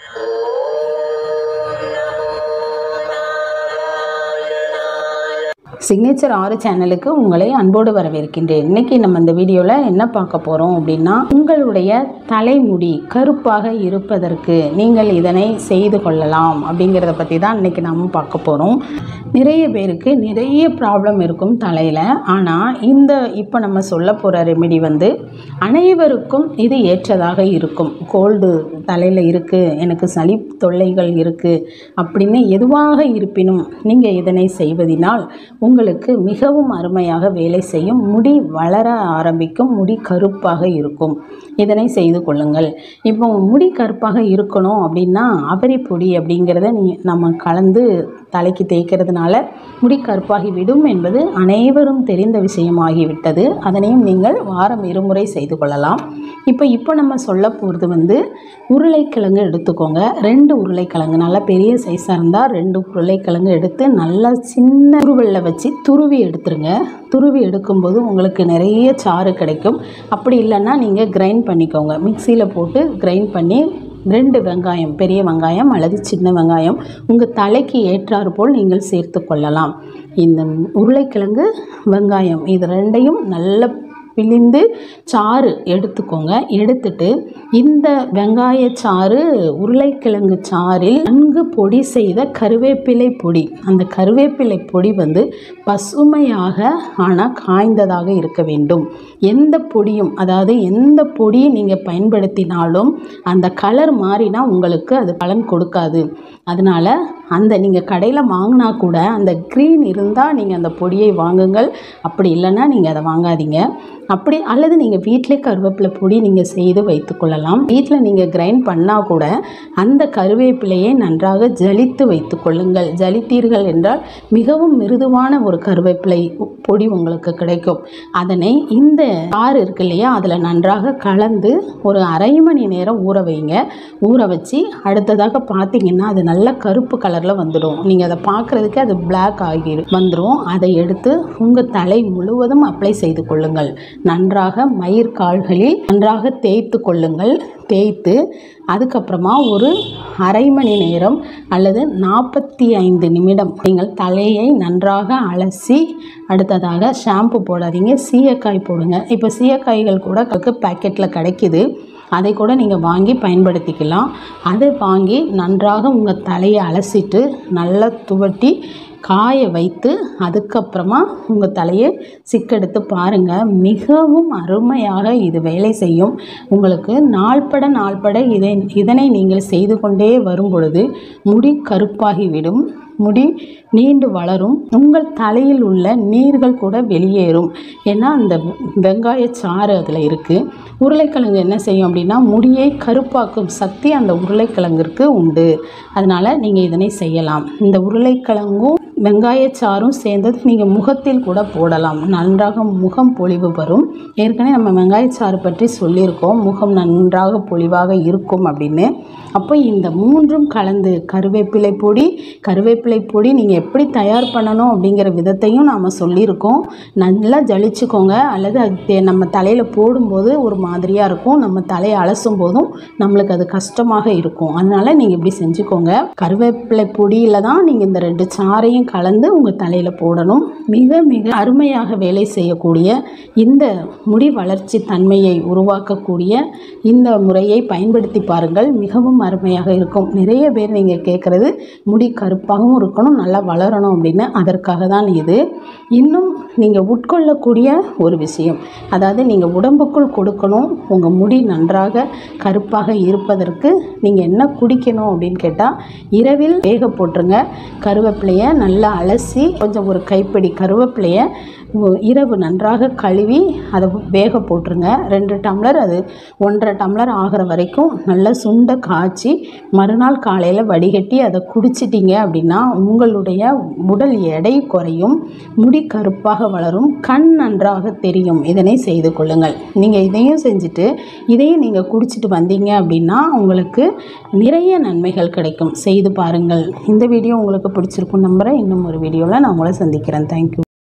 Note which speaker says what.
Speaker 1: signature ஆறு சேனலுக்கு உங்களை அன்போடு வரவேற்கின்றேன் இன்னைக்கு நம்ம இந்த வீடியோவில் என்ன பார்க்க போகிறோம் அப்படின்னா உங்களுடைய தலைமுடி கருப்பாக இருப்பதற்கு நீங்கள் இதனை செய்து கொள்ளலாம் அப்படிங்கிறத பற்றி தான் இன்னைக்கு நாம் பார்க்க போகிறோம் நிறைய பேருக்கு நிறைய ப்ராப்ளம் இருக்கும் தலையில் ஆனால் இந்த இப்போ நம்ம சொல்ல போகிற ரெமெடி வந்து அனைவருக்கும் இது ஏற்றதாக இருக்கும் கோல்டு தலையில் இருக்குது எனக்கு சளி தொல்லைகள் இருக்குது அப்படின்னு எதுவாக இருப்பினும் நீங்கள் இதனை செய்வதினால் உங்களுக்கு மிகவும் அருமையாக வேலை செய்யும் முடி வளர ஆரம்பிக்கும் முடி கருப்பாக இருக்கும் இதனை செய்து கொள்ளுங்கள் இப்போ முடி கருப்பாக இருக்கணும் அப்படின்னா அவரி பொடி அப்படிங்கிறத நீ நம்ம கலந்து தலைக்கு தேய்க்கிறதுனால முடி கருப்பாகி விடும் என்பது அனைவரும் தெரிந்த விஷயமாகிவிட்டது அதனையும் நீங்கள் வாரம் இருமுறை செய்து கொள்ளலாம் இப்போ இப்போ நம்ம சொல்ல போகிறது வந்து உருளைக்கிழங்கு எடுத்துக்கோங்க ரெண்டு உருளைக்கிழங்கு நல்லா பெரிய சைஸாக இருந்தால் ரெண்டு உருளைக்கிழங்கு எடுத்து நல்லா சின்ன துருவலில் வச்சு துருவி எடுத்துருங்க துருவி எடுக்கும்போது உங்களுக்கு நிறைய சாறு கிடைக்கும் அப்படி இல்லைன்னா நீங்கள் கிரைண்ட் பண்ணிக்கோங்க மிக்சியில் போட்டு கிரைண்ட் பண்ணி ரெண்டு வெங்காயம் பெரிய வெங்காயம் அல்லது சின்ன வெங்காயம் உங்கள் தலைக்கு ஏற்றாறு போல் நீங்கள் சேர்த்து கொள்ளலாம் இந்த உருளைக்கிழங்கு வெங்காயம் இது ரெண்டையும் நல்ல பிழிந்து சாறு எடுத்துக்கோங்க எடுத்துட்டு இந்த வெங்காய சாறு உருளைக்கிழங்கு சாறில் நன்கு பொடி செய்த கருவேப்பிலை பொடி அந்த கருவேப்பிலை பொடி வந்து பசுமையாக ஆனால் காய்ந்ததாக இருக்க வேண்டும் எந்த பொடியும் அதாவது எந்த பொடியை நீங்கள் பயன்படுத்தினாலும் அந்த கலர் மாறினா உங்களுக்கு அது பலன் கொடுக்காது அதனால் அந்த நீங்கள் கடையில் வாங்கினா கூட அந்த க்ரீன் இருந்தால் நீங்கள் அந்த பொடியை வாங்குங்கள் அப்படி இல்லைன்னா நீங்கள் அதை வாங்காதீங்க அப்படி அல்லது நீங்கள் வீட்டிலே கருவேப்பிலை பொடி நீங்கள் செய்து வைத்துக்கொள்ளலாம் வீட்டில் நீங்கள் கிரைண்ட் பண்ணால் கூட அந்த கருவேப்பிலையை நன்றாக ஜலித்து வைத்துக்கொள்ளுங்கள் ஜலித்தீர்கள் என்றால் மிகவும் மிருதுவான ஒரு கருவேப்பிலை பொடி உங்களுக்கு கிடைக்கும் அதனை இந்த ஆறு இருக்கு இல்லையா அதில் நன்றாக கலந்து ஒரு அரை மணி நேரம் ஊற வைங்க ஊற வச்சு அடுத்ததாக பார்த்தீங்கன்னா அது நல்ல கருப்பு கலரில் வந்துடும் நீங்கள் அதை பார்க்குறதுக்கு அது பிளாக் ஆகி வந்துடும் அதை எடுத்து உங்கள் தலை முழுவதும் அப்ளை செய்து கொள்ளுங்கள் நன்றாக மயிர் கால்களில் நன்றாக தேய்த்து கொள்ளுங்கள் தேய்த்து அதுக்கப்புறமா ஒரு அரை மணி நேரம் அல்லது நாற்பத்தி ஐந்து நிமிடம் நீங்கள் தலையை நன்றாக அலசி அடுத்ததாக ஷாம்பு போடாதீங்க சீயக்காய் போடுங்க இப்போ சீயக்காய்கள் கூட பேக்கெட்டில் கிடைக்கிது அதை கூட நீங்கள் வாங்கி பயன்படுத்திக்கலாம் அதை வாங்கி நன்றாக உங்கள் தலையை அலசிட்டு நல்லா துவட்டி காய வைத்து அதுக்கப்புறமா உங்கள் தலையை சிக்கெடுத்து பாருங்கள் மிகவும் அருமையாக இது வேலை செய்யும் உங்களுக்கு நாள்பட நாள்பட இதை இதனை நீங்கள் செய்து கொண்டே வரும் பொழுது முடி கருப்பாகிவிடும் முடி நீண்டு வளரும் உங்கள் தலையில் உள்ள நீர்கள் கூட வெளியேறும் ஏன்னா அந்த வெங்காய சாறு அதில் இருக்குது உருளைக்கிழங்கு என்ன செய்யும் அப்படின்னா முடியை கருப்பாக்கும் சக்தி அந்த உருளைக்கிழங்கிற்கு உண்டு அதனால் நீங்கள் இதனை செய்யலாம் இந்த உருளைக்கிழங்கும் வெங்காயச்சாறும் சேர்ந்தது நீங்கள் முகத்தில் கூட போடலாம் நன்றாக முகம் பொலிவு வரும் ஏற்கனவே நம்ம வெங்காயச்சாறு பற்றி சொல்லியிருக்கோம் முகம் நன்றாக பொலிவாக இருக்கும் அப்படின்னு அப்போ இந்த மூன்றும் கலந்து கருவேப்பிலை பொடி கருவேப்பிலை பொடி நீங்கள் எப்படி தயார் பண்ணணும் அப்படிங்கிற விதத்தையும் நாம் சொல்லியிருக்கோம் நல்லா ஜலிச்சுக்கோங்க அல்லது அது தே- நம்ம தலையில் போடும்போது ஒரு மாதிரியாக இருக்கும் நம்ம தலையை அலசும் போதும் நம்மளுக்கு அது கஷ்டமாக இருக்கும் அதனால் நீங்கள் இப்படி செஞ்சுக்கோங்க கருவேப்பிலை பொடியில் தான் நீங்கள் இந்த ரெண்டு சாறையும் கலந்து உங்கள் தலையில் போடணும் மிக மிக அருமையாக வேலை செய்யக்கூடிய இந்த முடி வளர்ச்சி தன்மையை உருவாக்கக்கூடிய இந்த முறையை பயன்படுத்தி பாருங்கள் மிகவும் அருமையாக இருக்கும் நிறைய பேர் நீங்கள் கேட்குறது முடி கருப்பாகவும் இருக்கணும் நல்லா வளரணும் அப்படின்னு அதற்காக தான் இது இன்னும் நீங்கள் உட்கொள்ளக்கூடிய ஒரு விஷயம் அதாவது நீங்கள் உடம்புக்குள் கொடுக்கணும் உங்கள் முடி நன்றாக கருப்பாக இருப்பதற்கு நீங்கள் என்ன குடிக்கணும் அப்படின்னு கேட்டால் இரவில் வேக போட்டுருங்க கருவேப்பிலையை நல்லா அலசி கொஞ்சம் ஒரு கைப்பிடி கருவேப்பிலையை உ- இரவு நன்றாக கழுவி அதை வேக போட்டுருங்க ரெண்டு டம்ளர் அது ஒன்றரை டம்ளர் ஆகிற வரைக்கும் நல்லா சுண்ட காய்ச்சி மறுநாள் காலையில் வடிகட்டி அதை குடிச்சிட்டிங்க அப்படின்னா உங்களுடைய உடல் எடை குறையும் முடி கருப்பாக வளரும் கண் நன்றாக தெரியும் இதனை செய்து கொள்ளுங்கள் நீங்கள் இதையும் செஞ்சுட்டு இதையும் நீங்கள் குடிச்சிட்டு வந்தீங்க அப்படின்னா உங்களுக்கு நிறைய நன்மைகள் கிடைக்கும் செய்து பாருங்கள் இந்த வீடியோ உங்களுக்கு பிடிச்சிருக்கும் நம்புகிறேன் இன்னும் ஒரு வீடியோவில் நான் உங்களை சந்திக்கிறேன் தேங்க்யூ